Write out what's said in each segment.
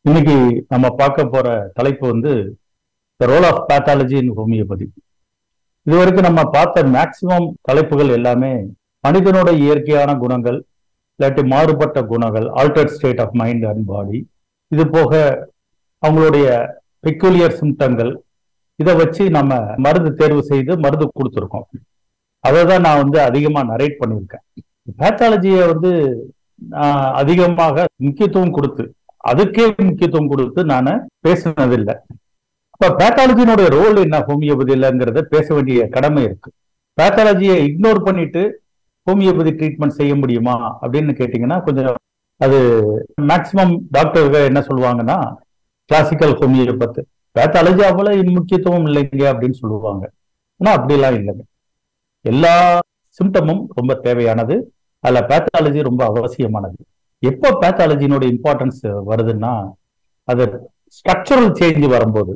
இன்னைக்கு நம்ம பார்க்க போற தலைப்பு வந்து the role of pathology in homoeopathy இதுவரைக்கும் நம்ம பார்த்த மேக்சிமம் தலைப்புகள் எல்லாமே மனிதனோட இயற்கையான குணங்கள் இல்லாட்டி மாறுபட்ட குணங்கள் altered state of mind and body இது போக அவங்களுடைய பெக்குலியர் சிம்டங்கள் இதை வச்சு நம்ம மருந்து தேர்வு செய்து மருந்து கொடுத்துருக்கோம் அதை தான் நான் வந்து அதிகமாக நரேட் பண்ணியிருக்கேன் பேத்தாலஜியை வந்து நான் அதிகமாக முக்கியத்துவம் கொடுத்து அதுக்கே முக்கியத்துவம் கொடுத்து நான் பேசினதில்லை இப்ப பேத்தாலஜினுடைய ரோல் என்ன ஹோமியோபதியிலங்கிறத பேச வேண்டிய கடமை இருக்கு பேத்தாலஜியை இக்னோர் பண்ணிட்டு ஹோமியோபதி ட்ரீட்மெண்ட் செய்ய முடியுமா அப்படின்னு கேட்டீங்கன்னா கொஞ்சம் அது மேக்சிமம் டாக்டர்கள் என்ன சொல்லுவாங்கன்னா கிளாசிக்கல் ஹோமியோபத்து பேத்தாலஜி அவ்வளவு முக்கியத்துவம் இல்லைங்க அப்படின்னு சொல்லுவாங்க ஆனா அப்படிலாம் இல்லைங்க எல்லா சிம்டமும் ரொம்ப தேவையானது அதுல பேத்தாலஜி ரொம்ப அவசியமானது எப்போ பேத்தாலஜினோட இம்பார்ட்டன்ஸ் வருதுன்னா அது ஸ்ட்ரக்சரல் சேஞ்ச் வரும்போது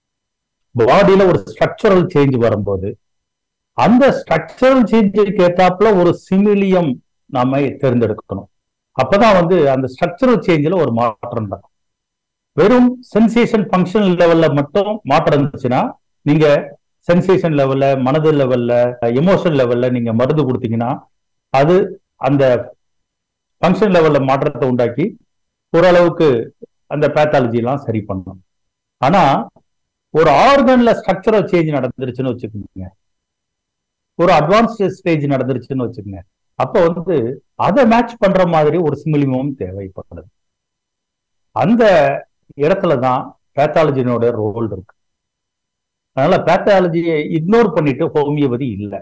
பாடியில ஒரு ஸ்ட்ரக்சரல் சேஞ்ச் வரும்போது அந்த ஸ்ட்ரக்சரல் சேஞ்சுக்கு ஏத்தாப்புல ஒரு சிமிலியம் நாம தேர்ந்தெடுக்கணும் அப்பதான் வந்து அந்த ஸ்ட்ரக்சரல் சேஞ்சில் ஒரு மாற்றம் தான் வெறும் சென்சேஷன் ஃபங்க்ஷன் லெவல்ல மட்டும் மாற்றம் இருந்துச்சுன்னா நீங்க சென்சேஷன் லெவல்ல மனது லெவல்ல எமோஷன் லெவல்ல நீங்க மருந்து கொடுத்தீங்கன்னா அது அந்த ஃபங்க்ஷன் லெவல்ல மாற்றத்தை உண்டாக்கி ஓரளவுக்கு அந்த பேத்தாலஜி எல்லாம் சரி பண்ணும் ஆனா ஒரு ஆர்கன்ல ஸ்ட்ரக்சரல் சேஞ்ச் நடந்துருச்சுன்னு வச்சுக்கோங்க ஒரு அட்வான்ஸ்ட் ஸ்டேஜ் நடந்துருச்சுன்னு வச்சுக்கோங்க அப்ப வந்து அதை மேட்ச் பண்ற மாதிரி ஒரு சிமிலிமம் தேவைப்படுது அந்த இடத்துல தான் பேத்தாலஜினோட ரோல் இருக்கு அதனால பேத்தாலஜியை இக்னோர் பண்ணிட்டு ஹோமியோபதி இல்லை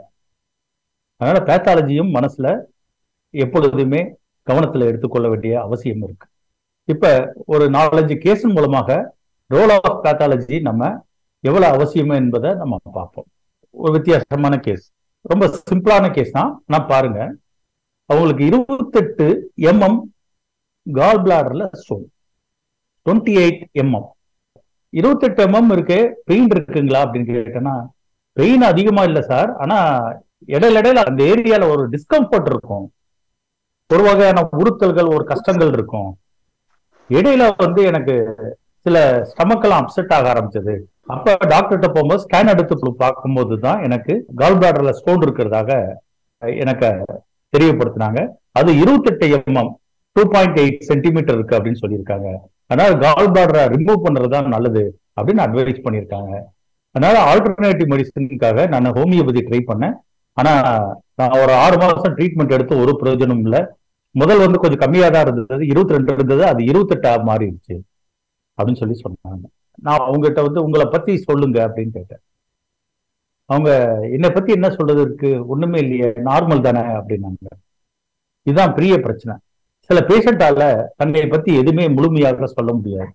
அதனால பேத்தாலஜியும் மனசுல எப்பொழுதுமே கவனத்துல எடுத்துக்கொள்ள வேண்டிய அவசியம் இருக்கு இப்ப ஒரு நாலஞ்சு கேஸின் மூலமாக ரோல் ஆஃப் பேத்தாலஜி நம்ம எவ்வளவு அவசியம் என்பதை நம்ம பார்ப்போம் ஒரு வித்தியாசமான கேஸ் ரொம்ப சிம்பிளான கேஸ் தான் நான் பாருங்க அவங்களுக்கு இருபத்தெட்டு எம்எம் கால் பிளாடர்ல ஸ்டோன் டுவெண்ட்டி எயிட் எம்எம் இருபத்தெட்டு எம்எம் இருக்கு பெயின் இருக்குங்களா அப்படின்னு கேட்டேன்னா பெயின் அதிகமா இல்லை சார் ஆனா இடையில இடையில அந்த ஏரியால ஒரு டிஸ்கம்ஃபர்ட் இருக்கும் ஒரு வகையான உறுத்தல்கள் ஒரு கஷ்டங்கள் இருக்கும் இடையில வந்து எனக்கு சில ஸ்டமக்கெல்லாம் அப்செட் ஆக ஆரம்பிச்சது அப்ப டாக்டர்கிட்ட போகும்போது ஸ்கேன் எடுத்து பார்க்கும்போது தான் எனக்கு கால் பிளாடர்ல ஸ்டோன் இருக்கிறதாக எனக்கு தெரியப்படுத்தினாங்க அது இருபத்தெட்டு mm two point eight centimetre இருக்கு அப்படின்னு சொல்லியிருக்காங்க அதனால கால் பிளாடரை ரிமூவ் பண்றது தான் நல்லது அப்படின்னு அட்வைஸ் பண்ணியிருக்காங்க அதனால ஆல்டர்னேட்டிவ் மெடிசனுக்காக நான் ஹோமியோபதி ட்ரை பண்ணேன் ஆனா நான் ஒரு ஆறு மாசம் ட்ரீட்மெண்ட் எடுத்து ஒரு பிரயோஜனம் இல்லை முதல் வந்து கொஞ்சம் கம்மியா தான் இருந்தது இருபத்தி ரெண்டு இருந்தது அது இருபத்தெட்டா மாறிடுச்சு அப்படின்னு சொல்லி சொன்னாங்க நான் அவங்ககிட்ட வந்து உங்களை பத்தி சொல்லுங்க அப்படின்னு கேட்டேன் அவங்க என்னை பத்தி என்ன சொல்றது இருக்கு ஒண்ணுமே இல்லையே நார்மல் தானே அப்படின்னாங்க இதுதான் பெரிய பிரச்சனை சில பேஷண்டால தன்னை பத்தி எதுவுமே முழுமையாக சொல்ல முடியாது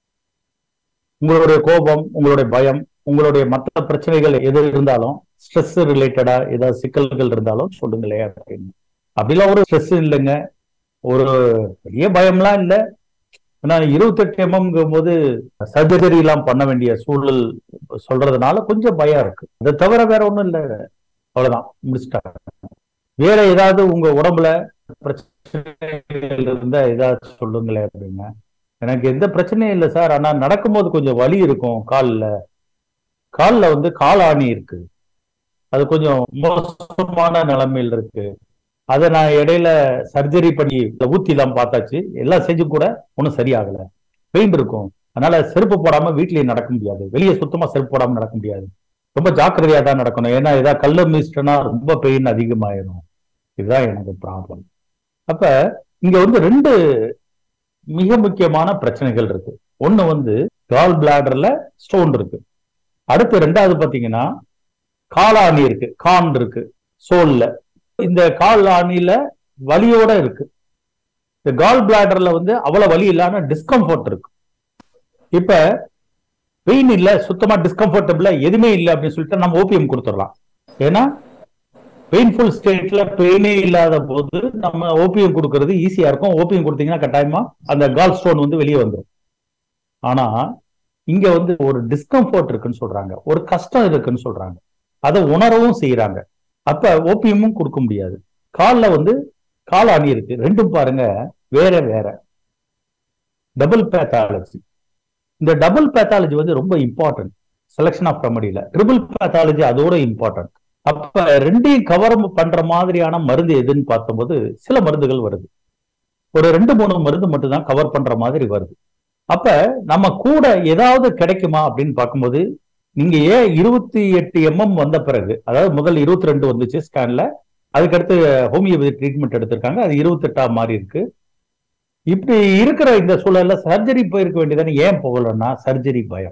உங்களுடைய கோபம் உங்களுடைய பயம் உங்களுடைய மற்ற பிரச்சனைகள் எது இருந்தாலும் ஸ்ட்ரெஸ் ரிலேட்டடா ஏதாவது சிக்கல்கள் இருந்தாலும் சொல்லுங்களே அப்படின்னு அப்படிலாம் ஒரு ஸ்ட்ரெஸ் இல்லைங்க ஒரு பெரிய பயம்லாம் இல்லை ஏன்னா இருபத்தெட்டு எம்எம்ங்கும் போது சர்ஜரி எல்லாம் பண்ண வேண்டிய சூழல் சொல்றதுனால கொஞ்சம் பயம் இருக்கு அதை தவிர வேற ஒண்ணும் இல்லை அவ்வளவுதான் முடிச்சிட்டாங்க வேற ஏதாவது உங்க உடம்புல பிரச்சனைகள் இருந்தா ஏதாவது சொல்லுங்களேன் அப்படிங்க எனக்கு எந்த பிரச்சனையும் இல்லை சார் ஆனா நடக்கும்போது கொஞ்சம் வலி இருக்கும் காலில் காலில் வந்து கால் ஆணி இருக்கு அது கொஞ்சம் மோசமான நிலைமையில் இருக்கு அதை நான் இடையில சர்ஜரி பண்ணி ஊத்தி எல்லாம் பார்த்தாச்சு எல்லாம் செஞ்சு கூட ஒன்றும் சரியாகல பெயின் இருக்கும் அதனால செருப்பு போடாம வீட்லயே நடக்க முடியாது வெளியே சுத்தமா செருப்பு போடாம நடக்க முடியாது ரொம்ப ஜாக்கிரதையா தான் நடக்கணும் ஏன்னா ஏதாவது கல்ல மிஸ்டனா ரொம்ப பெயின் அதிகமாயிரும் இதுதான் எனக்கு ப்ராப்ளம் அப்ப இங்க வந்து ரெண்டு மிக முக்கியமான பிரச்சனைகள் இருக்கு ஒண்ணு வந்து கால் பிளாடர்ல ஸ்டோன் இருக்கு அடுத்து ரெண்டாவது பாத்தீங்கன்னா காலாணி இருக்கு கான் இருக்கு சோல்ல இந்த கால் ஆணியில வலியோட இருக்கு இந்த கால் பிளாடர்ல வந்து அவ்வளவு வலி இல்லாம டிஸ்கம்ஃபர்ட் இருக்கு இப்ப பெயின் இல்ல சுத்தமா டிஸ்கம்ஃபர்டபிளா எதுவுமே இல்லை அப்படின்னு சொல்லிட்டு நம்ம ஓபிஎம் கொடுத்துடலாம் ஏன்னா பெயின்ஃபுல் ஸ்டேட்ல பெயினே இல்லாத போது நம்ம ஓபிஎம் கொடுக்கறது ஈஸியா இருக்கும் ஓபிஎம் கொடுத்தீங்கன்னா கட்டாயமா அந்த கால் ஸ்டோன் வந்து வெளியே வந்துடும் ஆனா இங்க வந்து ஒரு டிஸ்கம்ஃபர்ட் இருக்குன்னு சொல்றாங்க ஒரு கஷ்டம் இருக்குன்னு சொல்றாங்க அதை உணரவும் செய்யறாங்க அப்ப ஓபியமும் கொடுக்க முடியாது காலில் வந்து கால் அணி இருக்கு ரெண்டும் பாருங்க வேற வேற டபுள் பேத்தாலஜி இந்த டபுள் பேத்தாலஜி வந்து ரொம்ப இம்பார்ட்டன்ட் செலெக்ஷன் ஆஃப் ரெமடியில ட்ரிபிள் பேத்தாலஜி அதோட இம்பார்ட்டன்ட் அப்ப ரெண்டையும் கவர் பண்ற மாதிரியான மருந்து எதுன்னு பார்த்தபோது சில மருந்துகள் வருது ஒரு ரெண்டு மூணு மருந்து மட்டும் தான் கவர் பண்ற மாதிரி வருது அப்ப நம்ம கூட ஏதாவது கிடைக்குமா அப்படின்னு பார்க்கும்போது நீங்க ஏன் இருபத்தி எட்டு எம்எம் வந்த பிறகு அதாவது முதல் இருபத்தி ரெண்டு வந்துச்சு ஸ்கேன்ல அதுக்கடுத்து ஹோமியோபதி ட்ரீட்மெண்ட் எடுத்திருக்காங்க அது இருபத்தெட்டா மாதிரி இருக்கு இப்படி இருக்கிற இந்த சூழல்ல சர்ஜரி போயிருக்க வேண்டியதானே ஏன் போகலன்னா சர்ஜரி பயம்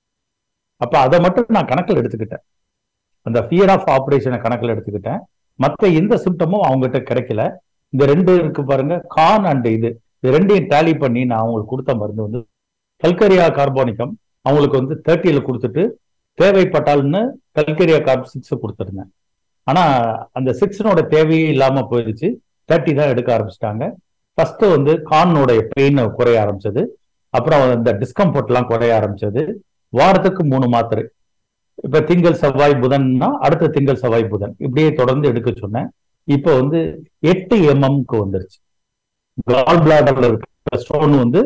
அப்ப அதை மட்டும் நான் கணக்கில் எடுத்துக்கிட்டேன் அந்த ஃபியர் ஆஃப் ஆப்ரேஷனை கணக்கில் எடுத்துக்கிட்டேன் மற்ற எந்த சிம்டமும் அவங்ககிட்ட கிடைக்கல இந்த ரெண்டு இருக்கு பாருங்க கான் அண்ட் இது இது ரெண்டையும் டேலி பண்ணி நான் அவங்களுக்கு கொடுத்த மருந்து வந்து கல்கரியா கார்போனிக்கம் அவங்களுக்கு வந்து தேர்ட்டியில கொடுத்துட்டு தேவைப்பட்டால்னு கல்கரியா கார்ப் சிக்ஸ் கொடுத்துருந்தேன் ஆனா அந்த சிக்ஸனோட தேவையே இல்லாம போயிடுச்சு தேர்ட்டி தான் எடுக்க ஆரம்பிச்சிட்டாங்க ஃபர்ஸ்ட் வந்து கானோடைய பெயின் குறைய ஆரம்பிச்சது அப்புறம் இந்த டிஸ்கம்ஃபர்ட் எல்லாம் குறைய ஆரம்பிச்சது வாரத்துக்கு மூணு மாத்திரை இப்ப திங்கள் செவ்வாய் புதன்னா அடுத்த திங்கள் செவ்வாய் புதன் இப்படியே தொடர்ந்து எடுக்க சொன்னேன் இப்போ வந்து எட்டு எம்எம்க்கு வந்துருச்சு கால் பிளாடர்ல இருக்கிற ஸ்டோன் வந்து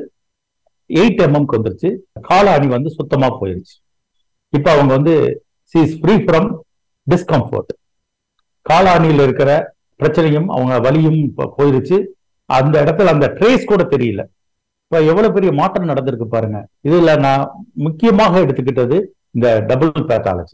எயிட் எம்எம்க்கு வந்துருச்சு காலாணி வந்து சுத்தமா போயிருச்சு இப்ப அவங்க வந்து she is free from discomfort காலாணியில் இருக்கிற பிரச்சனையும் அவங்க வலியும் போயிருச்சு அந்த இடத்துல அந்த ட்ரேஸ் கூட தெரியல இப்ப எவ்வளவு பெரிய மாற்றம் நடந்திருக்கு பாருங்க இதுல நான் முக்கியமாக எடுத்துக்கிட்டது இந்த டபுள் பேத்தாலஜி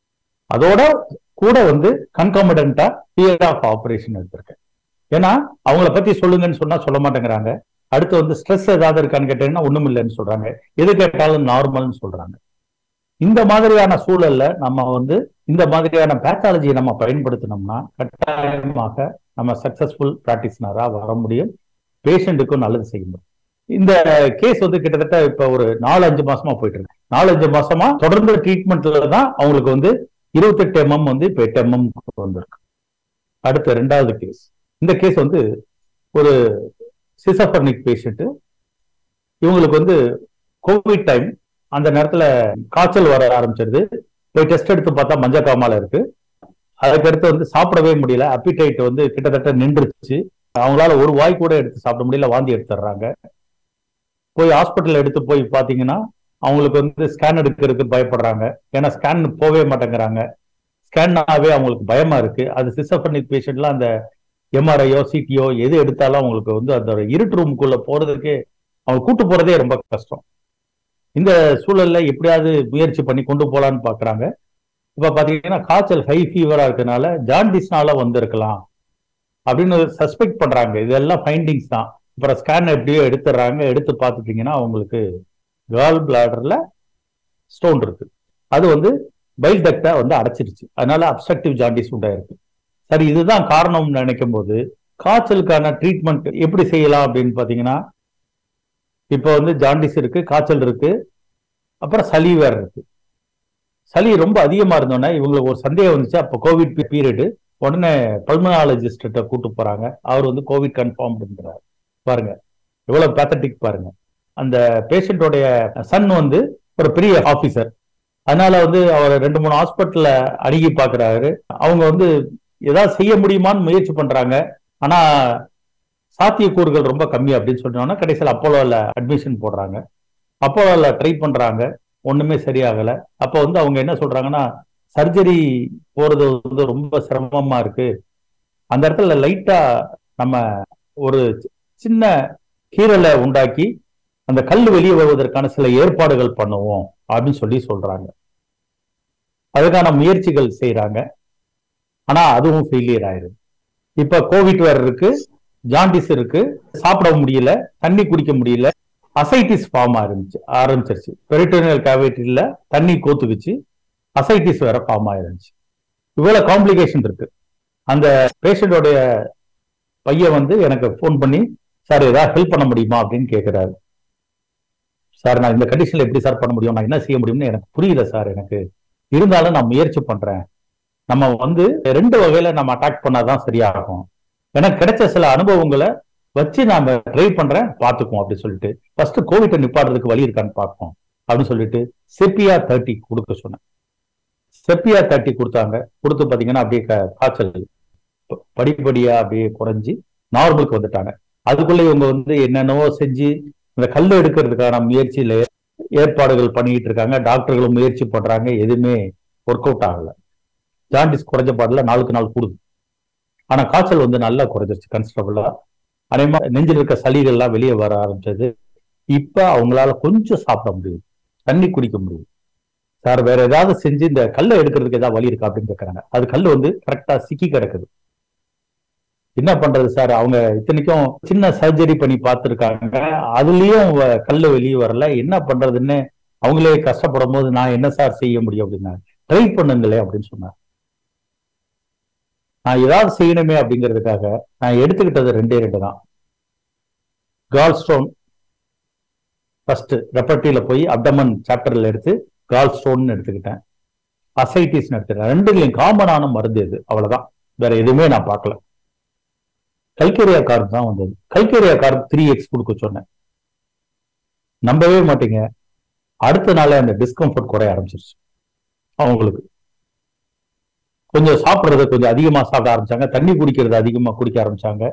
அதோட கூட வந்து கன்காமிடண்டா பியர் ஆஃப் ஆபரேஷன் எடுத்திருக்கேன் ஏன்னா அவங்கள பத்தி சொல்லுங்கன்னு சொன்னா சொல்ல மாட்டேங்கிறாங்க அடுத்து வந்து ஸ்ட்ரெஸ் ஏதாவது இருக்கான்னு கேட்டீங்கன்னா ஒண்ணும் இல்லைன்னு சொல்றாங்க எது கேட்டாலும் நார்மல்னு சொல்றாங்க இந்த மாதிரியான சூழல்ல நம்ம வந்து இந்த மாதிரியான பேத்தாலஜியை நம்ம பயன்படுத்தினோம்னா கட்டாயமாக நம்ம சக்சஸ்ஃபுல் பிராக்டிஸ்னரா வர முடியும் பேஷண்ட்டுக்கும் நல்லது செய்ய முடியும் இந்த கேஸ் வந்து கிட்டத்தட்ட இப்ப ஒரு நாலு அஞ்சு மாசமா போயிட்டு இருக்கு நாலு அஞ்சு மாசமா தொடர்ந்து ட்ரீட்மெண்ட்ல தான் அவங்களுக்கு வந்து இருபத்தெட்டு எம்எம் வந்து இப்ப எட்டு எம்எம் வந்திருக்கு அடுத்த ரெண்டாவது கேஸ் இந்த கேஸ் வந்து ஒரு சிசபர்னிக் பேஷண்ட் இவங்களுக்கு வந்து கோவிட் டைம் அந்த நேரத்துல காய்ச்சல் வர ஆரம்பிச்சிருது போய் டெஸ்ட் எடுத்து பார்த்தா மஞ்சள் காமால இருக்கு அதுக்கடுத்து வந்து சாப்பிடவே முடியல அப்பிடைட் வந்து கிட்டத்தட்ட நின்றுச்சு அவங்களால ஒரு வாய் கூட எடுத்து சாப்பிட முடியல வாந்தி எடுத்துடுறாங்க போய் ஹாஸ்பிட்டல் எடுத்து போய் பாத்தீங்கன்னா அவங்களுக்கு வந்து ஸ்கேன் எடுக்கிறதுக்கு பயப்படுறாங்க ஏன்னா ஸ்கேன் போகவே மாட்டேங்கிறாங்க ஸ்கேன்னாவே அவங்களுக்கு பயமா இருக்கு அது சிசபர்னிக் பேஷண்ட்லாம் அந்த எம்ஆர்ஐயோ சிடியோ எது எடுத்தாலும் அவங்களுக்கு வந்து அந்த இருட்டு ரூமுக்குள்ள போறதுக்கு அவங்க கூட்டு போறதே ரொம்ப கஷ்டம் இந்த சூழல்ல எப்படியாவது முயற்சி பண்ணி கொண்டு போலான்னு பாக்குறாங்க இப்ப பாத்தீங்கன்னா காய்ச்சல் ஹை ஃபீவரா இருக்கனால ஜாண்டிஸ்னால வந்திருக்கலாம் அப்படின்னு சஸ்பெக்ட் பண்றாங்க இதெல்லாம் ஃபைண்டிங்ஸ் தான் அப்புறம் ஸ்கேன் எப்படியோ எடுத்துடுறாங்க எடுத்து பார்த்துட்டீங்கன்னா அவங்களுக்கு கேர்ள் பிளாடர்ல ஸ்டோன் இருக்கு அது வந்து பைல் டக்டை வந்து அடைச்சிருச்சு அதனால அப்ஸ்ட்ரக்டிவ் ஜாண்டிஸ் உண்டாயிருக்கு சரி இதுதான் காரணம்னு நினைக்கும் போது காய்ச்சலுக்கான ட்ரீட்மெண்ட் எப்படி செய்யலாம் அப்படின்னு பாத்தீங்கன்னா இப்போ வந்து ஜாண்டிஸ் இருக்கு காய்ச்சல் இருக்கு அப்புறம் சளி வேற இருக்கு சளி ரொம்ப அதிகமா இருந்தோன்னே இவங்களுக்கு ஒரு சந்தேகம் வந்துச்சு அப்போ கோவிட் பீரியடு உடனே பல்மனாலஜிஸ்ட கூட்டு போறாங்க அவர் வந்து கோவிட் கன்ஃபார்ம்டுன்றார் பாருங்க எவ்வளவு பேத்தட்டிக் பாருங்க அந்த பேஷண்டோடைய சன் வந்து ஒரு பெரிய ஆபீசர் அதனால வந்து அவர் ரெண்டு மூணு ஹாஸ்பிட்டல்ல அணுகி பாக்குறாரு அவங்க வந்து ஏதாவது செய்ய முடியுமான்னு முயற்சி பண்றாங்க ஆனா சாத்தியக்கூறுகள் ரொம்ப கம்மி அப்படின்னு சொன்னோன்னா கடைசியில் அப்போலோல அட்மிஷன் போடுறாங்க அப்போலோல ட்ரை பண்றாங்க ஒண்ணுமே சரியாகல அப்போ வந்து அவங்க என்ன சொல்றாங்கன்னா சர்ஜரி போறது வந்து ரொம்ப சிரமமா இருக்கு அந்த இடத்துல லைட்டா நம்ம ஒரு சின்ன கீரலை உண்டாக்கி அந்த கல் வெளியே வருவதற்கான சில ஏற்பாடுகள் பண்ணுவோம் அப்படின்னு சொல்லி சொல்றாங்க அதுக்கான முயற்சிகள் செய்யறாங்க ஆனா அதுவும் ஃபெயிலியர் ஆயிருது இப்ப கோவிட் வேற இருக்கு ஜாண்டிஸ் இருக்கு சாப்பிட முடியல தண்ணி குடிக்க முடியல அசைட்டிஸ் ஃபார்ம் ஆரம்பிச்சு ஆரம்பிச்சிருச்சு பெரிட்டோனியல் கேவிட்டில தண்ணி கோத்துக்குச்சு அசைட்டிஸ் வேற ஃபார்ம் ஆயிருந்துச்சு இவ்வளவு காம்ப்ளிகேஷன் இருக்கு அந்த பேஷண்டோடைய பையன் வந்து எனக்கு ஃபோன் பண்ணி சார் ஏதாவது ஹெல்ப் பண்ண முடியுமா அப்படின்னு கேட்கிறாரு சார் நான் இந்த கண்டிஷன்ல எப்படி சார் பண்ண முடியும் நான் என்ன செய்ய முடியும்னு எனக்கு புரியல சார் எனக்கு இருந்தாலும் நான் முயற்சி பண்றேன் நம்ம வந்து ரெண்டு வகையில நம்ம அட்டாக் பண்ணாதான் சரியாகும் எனக்கு கிடைச்ச சில அனுபவங்களை வச்சு நாம ட்ரை பண்றேன் பாத்துக்குவோம் அப்படின்னு சொல்லிட்டு ஃபர்ஸ்ட் கோவிட்டை நிப்பாடுறதுக்கு வழி இருக்கான்னு பார்ப்போம் அப்படின்னு சொல்லிட்டு செப்பியா தேர்ட்டி கொடுக்க சொன்னேன் செப்பியா தேர்ட்டி கொடுத்தாங்க கொடுத்து பாத்தீங்கன்னா அப்படியே காய்ச்சல் படிப்படியா அப்படியே குறைஞ்சி நார்மலுக்கு வந்துட்டாங்க அதுக்குள்ள இவங்க வந்து என்னென்னவோ செஞ்சு இந்த கல் எடுக்கிறதுக்கான முயற்சியில ஏற்பாடுகள் பண்ணிட்டு இருக்காங்க டாக்டர்களும் முயற்சி பண்றாங்க எதுவுமே ஒர்க் அவுட் ஆகல ஜாண்டிஸ் குறைஞ்ச பாடல நாளுக்கு நாள் கூடுது ஆனா காய்ச்சல் வந்து நல்லா குறைஞ்சிருச்சு கன்ஸ்டபிளா அதே மாதிரி நெஞ்சில் இருக்க சளிகள்லாம் வெளியே வர ஆரம்பிச்சது இப்ப அவங்களால கொஞ்சம் சாப்பிட முடியுது தண்ணி குடிக்க முடியுது சார் வேற ஏதாவது செஞ்சு இந்த கல்லை எடுக்கிறதுக்கு ஏதாவது வழி இருக்கா அப்படின்னு கேட்கறாங்க அது கல் வந்து கரெக்டா சிக்கி கிடக்குது என்ன பண்றது சார் அவங்க இத்தனைக்கும் சின்ன சர்ஜரி பண்ணி பார்த்துருக்காங்க அதுலயும் வ- கல்லு வெளியே வரல என்ன பண்றதுன்னு அவங்களே கஷ்டப்படும் போது நான் என்ன சார் செய்ய முடியும் அப்படின்னா ட்ரை பண்ணுங்களே அப்படின்னு சொன்னார் நான் ஏதாவது செய்யணுமே அப்படிங்கிறதுக்காக நான் எடுத்துக்கிட்டது ரெண்டே ரெண்டு தான் கால் ஸ்டோன் ஃபர்ஸ்ட் ரெப்பர்ட்டியில போய் அப்டமன் சாப்டர்ல எடுத்து கால் ஸ்டோன் எடுத்துக்கிட்டேன் அசைட்டிஸ் எடுத்துக்கிட்டேன் ரெண்டுலையும் காமனான மருந்து இது அவ்வளவுதான் வேற எதுவுமே நான் பார்க்கல கல்கேரியா கார்டு தான் வந்தது கல்கேரியா கார்டு த்ரீ எக்ஸ் கொடுக்க சொன்னேன் நம்பவே மாட்டீங்க அடுத்த நாளே அந்த டிஸ்கம்ஃபர்ட் குறைய ஆரம்பிச்சிருச்சு அவங்களுக்கு கொஞ்சம் சாப்பிடுறது கொஞ்சம் அதிகமா சாப்பிட ஆரம்பிச்சாங்க தண்ணி குடிக்கிறது அதிகமா குடிக்க ஆரம்பிச்சாங்க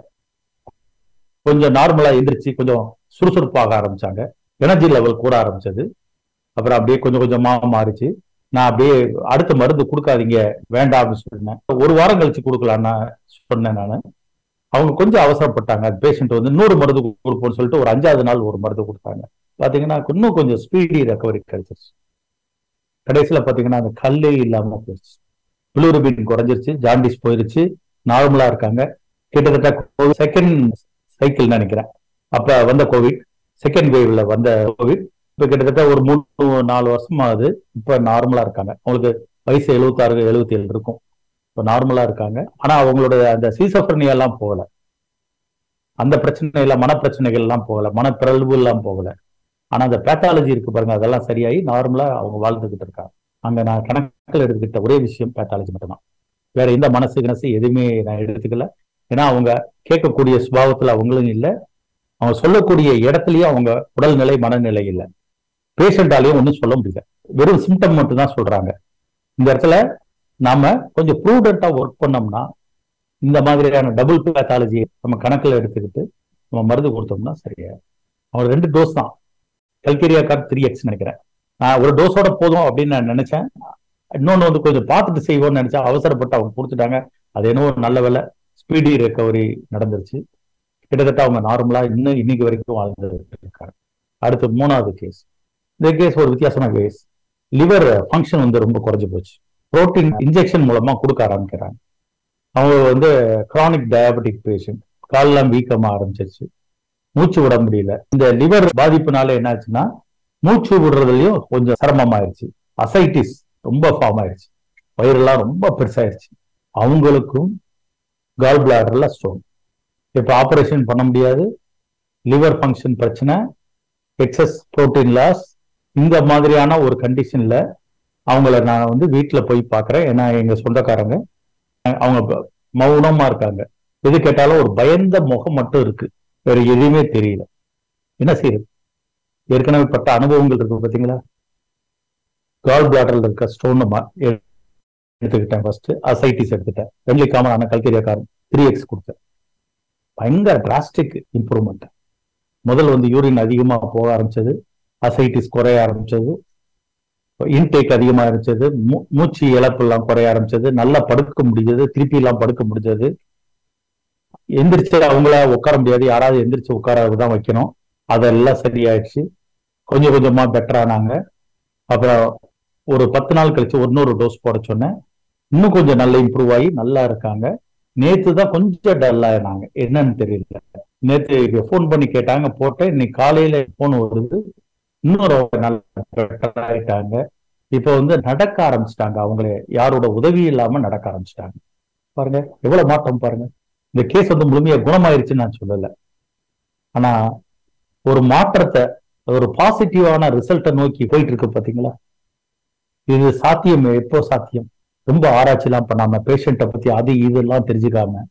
கொஞ்சம் நார்மலா எந்திரிச்சு கொஞ்சம் சுறுசுறுப்பாக ஆரம்பிச்சாங்க எனர்ஜி லெவல் கூட ஆரம்பிச்சது அப்புறம் அப்படியே கொஞ்சம் கொஞ்சமா மாறிச்சு நான் அப்படியே அடுத்த மருந்து கொடுக்காதீங்க வேண்டாம் அப்படின்னு சொன்னேன் ஒரு வாரம் கழிச்சு கொடுக்கலான்னு சொன்னேன் நான் அவங்க கொஞ்சம் அவசரப்பட்டாங்க பேஷண்ட் வந்து இன்னொரு மருந்து கொடுப்போம்னு சொல்லிட்டு ஒரு அஞ்சாவது நாள் ஒரு மருந்து கொடுத்தாங்க பாத்தீங்கன்னா இன்னும் கொஞ்சம் ஸ்பீடி ரெக்கவரி கிடைச்சிருச்சு கடைசியில பாத்தீங்கன்னா அந்த கல்லே இல்லாம போயிடுச்சு பிளூரிபின் குறைஞ்சிருச்சு ஜாண்டிஸ் போயிருச்சு நார்மலா இருக்காங்க கிட்டத்தட்ட செகண்ட் சைக்கிள் நினைக்கிறேன் அப்ப வந்த கோவிட் செகண்ட் வேவ்ல வந்த கோவிட் இப்ப கிட்டத்தட்ட ஒரு மூணு நாலு வருஷம் ஆகுது இப்ப நார்மலா இருக்காங்க அவங்களுக்கு வயசு எழுபத்தாறு எழுபத்தி ஏழு இருக்கும் இப்ப நார்மலா இருக்காங்க ஆனா அவங்களோட அந்த சீசோஃபர்னியா எல்லாம் போகல அந்த பிரச்சனை எல்லாம் மனப்பிரச்சனைகள் எல்லாம் போகல மனப்பிறழ்வு எல்லாம் போகல ஆனா அந்த பேத்தாலஜி இருக்கு பாருங்க அதெல்லாம் சரியாகி நார்மலா அவங்க வாழ்ந்துகிட்டு இருக்காங்க அங்க நான் கணக்கில் எடுத்துக்கிட்ட ஒரே விஷயம் பேத்தாலஜி மட்டும்தான் வேற எந்த மனசு கிணசு எதுவுமே நான் எடுத்துக்கல ஏன்னா அவங்க கேட்கக்கூடிய சுபாவத்துல அவங்களும் இல்லை அவங்க சொல்லக்கூடிய இடத்துலயும் அவங்க உடல்நிலை மனநிலை இல்லை பேஷண்டாலையும் ஒன்றும் சொல்ல முடியல வெறும் சிம்டம் மட்டும் தான் சொல்றாங்க இந்த இடத்துல நாம கொஞ்சம் ப்ரூடெண்டா ஒர்க் பண்ணோம்னா இந்த மாதிரியான டபுள் பேத்தாலஜி நம்ம கணக்கில் எடுத்துக்கிட்டு நம்ம மருந்து கொடுத்தோம்னா சரியா அவங்க ரெண்டு டோஸ் தான் கல்கேரியா கார்டு த்ரீ எக்ஸ் நினைக்கிறேன் நான் ஒரு டோஸோட போதும் அப்படின்னு நான் நினைச்சேன் இன்னொன்று வந்து கொஞ்சம் பார்த்துட்டு செய்வோம்னு நினைச்சா அவசரப்பட்டு அவங்க கொடுத்துட்டாங்க அது என்னவோ நல்ல வேலை ஸ்பீடி ரெக்கவரி நடந்துருச்சு கிட்டத்தட்ட அவங்க நார்மலா இன்னும் இன்னைக்கு வரைக்கும் வாழ்ந்துட்டு இருக்காங்க அடுத்து மூணாவது கேஸ் இந்த கேஸ் ஒரு வித்தியாசமான கேஸ் லிவர் ஃபங்க்ஷன் வந்து ரொம்ப குறைஞ்சு போச்சு புரோட்டீன் இன்ஜெக்ஷன் மூலமா கொடுக்க ஆரம்பிக்கிறாங்க அவங்க வந்து கிரானிக் டயபெட்டிக் பேஷண்ட் காலெல்லாம் வீக்கமா ஆரம்பிச்சிருச்சு மூச்சு விட முடியல இந்த லிவர் பாதிப்புனால என்னாச்சுன்னா மூச்சு விடுறதுலயும் கொஞ்சம் சிரமமாயிருச்சு அசைட்டிஸ் ரொம்ப ஃபார்ம் ஆயிடுச்சு வயிறெல்லாம் ரொம்ப பெருசாயிருச்சு அவங்களுக்கும் கால் பிளாடர்ல ஸ்டோன் இப்போ ஆப்ரேஷன் பண்ண முடியாது லிவர் ஃபங்க்ஷன் பிரச்சனை எக்ஸஸ் புரோட்டீன் லாஸ் இந்த மாதிரியான ஒரு கண்டிஷன்ல அவங்கள நான் வந்து வீட்டில் போய் பார்க்குறேன் ஏன்னா எங்க சொந்தக்காரங்க அவங்க ப- மௌனமா இருக்காங்க எது கேட்டாலும் ஒரு பயந்த முகம் மட்டும் இருக்கு வேற எதுவுமே தெரியல என்ன செய்யுது ஏற்கனவே பட்ட அனுபவங்கள் இருக்கு பாத்தீங்களா கால் பிளாடர்ல இருக்க ஸ்டோன் எடுத்துக்கிட்டேன் ஃபர்ஸ்ட் அசைட்டிஸ் எடுத்துட்டேன் ரெண்டு காமனான கல்கேரியா காரம் த்ரீ எக்ஸ் கொடுத்தேன் பயங்கர டிராஸ்டிக் இம்ப்ரூவ்மெண்ட் முதல் வந்து யூரின் அதிகமா போக ஆரம்பிச்சது அசைட்டிஸ் குறைய ஆரம்பிச்சது இன்டேக் அதிகமா இருந்துச்சது மூ- மூச்சு இழப்பு எல்லாம் குறைய ஆரம்பிச்சது நல்லா படுக்க முடிஞ்சது திருப்பி எல்லாம் படுக்க முடிஞ்சது எந்திரிச்சு அவங்கள உட்கார முடியாது யாராவது எந்திரிச்சு உட்கார தான் வைக்கணும் அதெல்லாம் சரியாயிடுச்சு கொஞ்சம் கொஞ்சமா பெட்டர் ஆனாங்க அப்புறம் ஒரு பத்து நாள் கழிச்சு இன்னொரு டோஸ் போட சொன்னேன் இன்னும் கொஞ்சம் நல்லா இம்ப்ரூவ் ஆகி நல்லா இருக்காங்க நேத்து தான் கொஞ்சம் டல் ஆயினாங்க என்னன்னு தெரியல நேத்து ஃபோன் பண்ணி கேட்டாங்க போட்டேன் இன்னைக்கு காலையில ஃபோன் வருது இன்னொரு நல்லா better ஆயிட்டாங்க இப்போ வந்து நடக்க ஆரம்பிச்சிட்டாங்க அவங்களே யாரோட உதவி இல்லாம நடக்க ஆரம்பிச்சிட்டாங்க பாருங்க எவ்வளவு மாற்றம் பாருங்க இந்த கேஸ் வந்து முழுமையா குணமாயிருச்சுன்னு நான் சொல்லல ஆனா ஒரு மாற்றத்தை ஒரு பாசிட்டிவான ரிசல்ட்டை நோக்கி போயிட்டு இருக்கு பாத்தீங்களா இது சாத்தியம் எப்போ சாத்தியம் ரொம்ப ஆராய்ச்சி எல்லாம் பண்ணாம பேஷண்ட்டை பத்தி அது இதெல்லாம் தெரிஞ்சுக்காம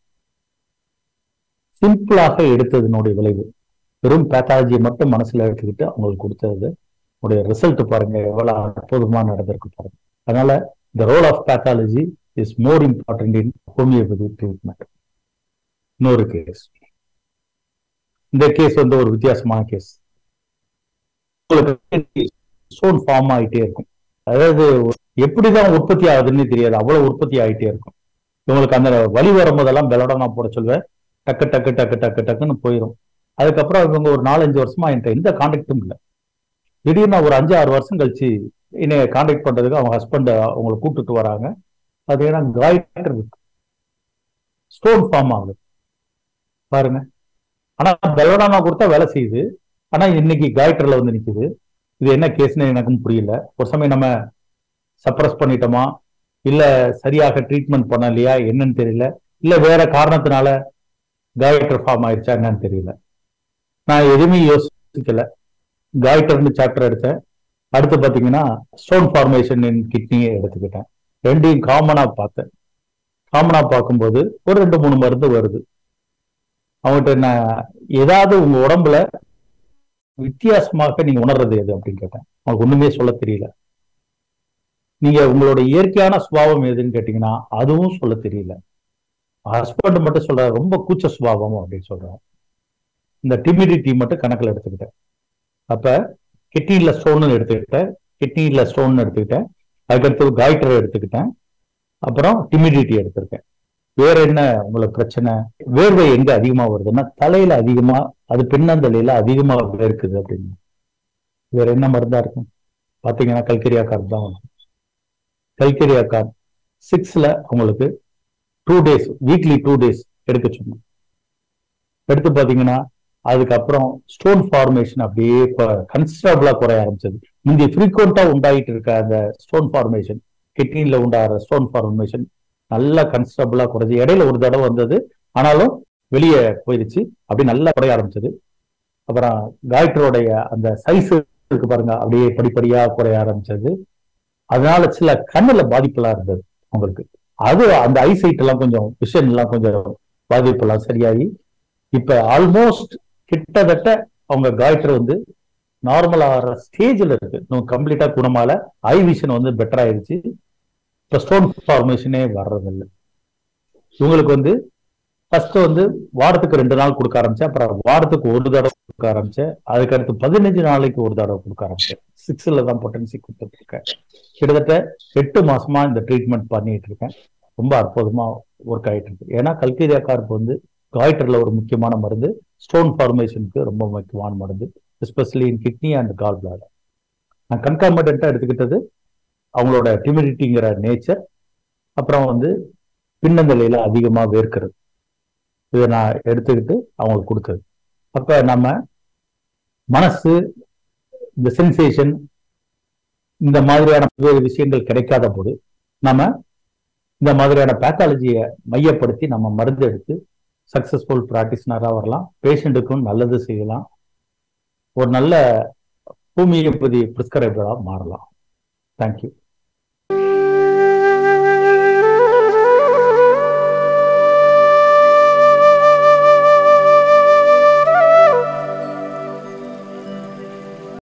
சிம்பிளாக எடுத்ததனுடைய விளைவு வெறும் பேத்தாலஜியை மட்டும் மனசுல எடுத்துக்கிட்டு அவங்களுக்கு கொடுத்தது உடைய ரிசல்ட் பாருங்க எவ்வளவு அற்புதமா நடந்திருக்கு பாருங்க அதனால இந்த role of pathology is more important in homoeopathy treatment இன்னொரு கேஸ் இந்த கேஸ் வந்து ஒரு வித்தியாசமான கேஸ் உங்களுக்கு ஸ்டோன் ஃபார்ம் ஆகிட்டே இருக்கும் அதாவது எப்படிதான் உற்பத்தி ஆகுதுன்னு தெரியாது அவ்வளவு உற்பத்தி ஆகிட்டே இருக்கும் இவங்களுக்கு அந்த வலி வரும்போதெல்லாம் பெலோடனா போட சொல்வேன் டக்கு டக்கு டக்கு டக்கு டக்குன்னு போயிடும் அதுக்கப்புறம் இவங்க ஒரு நாலஞ்சு வருஷமா என்கிட்ட எந்த கான்டாக்டும் இல்லை திடீர்னு ஒரு அஞ்சு ஆறு வருஷம் கழிச்சு என்னைய கான்டாக்ட் பண்றதுக்கு அவங்க ஹஸ்பண்ட் அவங்களை கூப்பிட்டுட்டு வராங்க அது ஏன்னா காய்டர் இருக்கு ஸ்டோன் ஃபார்ம் ஆகுது பாருங்க ஆனா பெலோடானா கொடுத்தா வேலை செய்யுது ஆனா இன்னைக்கு காய்டர்ல வந்து நிக்குது இது என்ன கேஸ்னு எனக்கும் புரியல ஒரு சமயம் நம்ம சப்ரஸ் பண்ணிட்டோமா இல்ல சரியாக ட்ரீட்மெண்ட் பண்ணலையா என்னன்னு தெரியல இல்ல வேற காரணத்தினால காய்டர் ஃபார்ம் ஆயிடுச்சா என்னன்னு தெரியல நான் எதுவுமே யோசிக்கல காய்டர்னு சாப்டர் எடுத்தேன் அடுத்து பாத்தீங்கன்னா ஸ்டோன் ஃபார்மேஷன் இன் கிட்னியை எடுத்துக்கிட்டேன் ரெண்டையும் காமனா பார்த்தேன் காமனா பார்க்கும்போது ஒரு ரெண்டு மூணு மருந்து வருது அவங்ககிட்ட நான் ஏதாவது உங்க உடம்புல வித்தியாசமாக நீங்க உணர்றது எது அப்படின்னு கேட்டேன் அவங்களுக்கு ஒண்ணுமே சொல்ல தெரியல நீங்க உங்களோட இயற்கையான சுபாவம் எதுன்னு கேட்டீங்கன்னா அதுவும் சொல்ல தெரியல ஹஸ்பண்ட் மட்டும் சொல்ற ரொம்ப கூச்ச சுபாவம் அப்படின்னு சொல்றாங்க இந்த டிமிடிட்டி மட்டும் கணக்குல எடுத்துக்கிட்டேன் அப்ப கிட்னில ஸ்டோன் எடுத்துக்கிட்டேன் கிட்னில ஸ்டோன் எடுத்துக்கிட்டேன் அதுக்கடுத்து காய்டர் எடுத்துக்கிட்டேன் அப்புறம் டிமிடிட்டி எடுத்திருக்கேன் வேற என்ன உங்களுக்கு பிரச்சனை வேர்வை எங்க அதிகமா வருதுன்னா தலையில அதிகமா அது பின்னந்தலையில அதிகமா வேர்க்குது அப்படின்னு வேற என்ன மருந்தா இருக்கும் பாத்தீங்கன்னா கல்கரியா கார்டு தான் வரும் கல்கரியா கார்டு சிக்ஸ்ல உங்களுக்கு two days weekly two days எடுக்க சொன்னோம் எடுத்து பாத்தீங்கன்னா அதுக்கப்புறம் ஸ்டோன் ஃபார்மேஷன் அப்படியே கன்சிடரபிளா குறைய ஆரம்பிச்சது இங்க ஃப்ரீக்வெண்டா உண்டாயிட்டு இருக்க அந்த ஸ்டோன் ஃபார்மேஷன் கிட்னில உண்டாகிற ஸ்டோன் ஃபார்மேஷன் நல்லா கன்சிடரபிளா குறைஞ்சி இடையில ஒரு தடவை வந்தது ஆனாலும் வெளியே போயிடுச்சு அப்படி நல்லா குறைய ஆரம்பிச்சது அப்புறம் காய்டரோடைய அந்த சைஸ் இருக்கு பாருங்க அப்படியே படிப்படியா குறைய ஆரம்பிச்சது அதனால சில கண்ணுல பாதிப்பெல்லாம் இருந்தது உங்களுக்கு அது அந்த ஐசைட் எல்லாம் கொஞ்சம் விஷன் எல்லாம் கொஞ்சம் பாதிப்பெல்லாம் சரியாகி இப்ப ஆல்மோஸ்ட் கிட்டத்தட்ட அவங்க காய்டர் வந்து நார்மல் ஆகிற ஸ்டேஜ்ல இருக்கு இன்னும் கம்ப்ளீட்டா குணமால ஐ விஷன் வந்து பெட்டர் ஆயிடுச்சு இப்போ ஸ்டோன் ஃபார்மேஷனே வர்றதில்லை இவங்களுக்கு வந்து ஃபர்ஸ்ட் வந்து வாரத்துக்கு ரெண்டு நாள் கொடுக்க ஆரம்பிச்சேன் அப்புறம் வாரத்துக்கு ஒரு தடவை கொடுக்க ஆரம்பிச்சேன் அதுக்கு அடுத்து பதினஞ்சு நாளைக்கு ஒரு தடவை கொடுக்க ஆரம்பிச்சேன் சிக்ஸ்ல தான் பொட்டன்சி கொடுத்துட்டு இருக்கேன் கிட்டத்தட்ட எட்டு மாசமா இந்த ட்ரீட்மெண்ட் பண்ணிட்டு இருக்கேன் ரொம்ப அற்புதமா ஒர்க் ஆயிட்டு இருக்கு ஏன்னா கல்கீரியா கார்ப் வந்து காய்டர்ல ஒரு முக்கியமான மருந்து ஸ்டோன் ஃபார்மேஷனுக்கு ரொம்ப முக்கியமான மருந்து especially in kidney and gall bladder நான் கன்காமடண்டா எடுத்துக்கிட்டது அவங்களோட டிமிடிட்டிங்கிற நேச்சர் அப்புறம் வந்து பின்னந்தலையில அதிகமா வேர்க்கிறது இதை நான் எடுத்துக்கிட்டு அவங்களுக்கு கொடுத்தது அப்ப நம்ம மனசு இந்த சென்சேஷன் இந்த மாதிரியான பல்வேறு விஷயங்கள் கிடைக்காத போது நம்ம இந்த மாதிரியான பேத்தாலஜியை மையப்படுத்தி நம்ம மருந்து எடுத்து சக்சஸ்ஃபுல் ப்ராக்டிஸ்னராக வரலாம் பேஷண்ட்டுக்கும் நல்லது செய்யலாம் ஒரு நல்ல ஹோமியோபதி பிரிஸ்கிரைபராக மாறலாம் தேங்க்யூ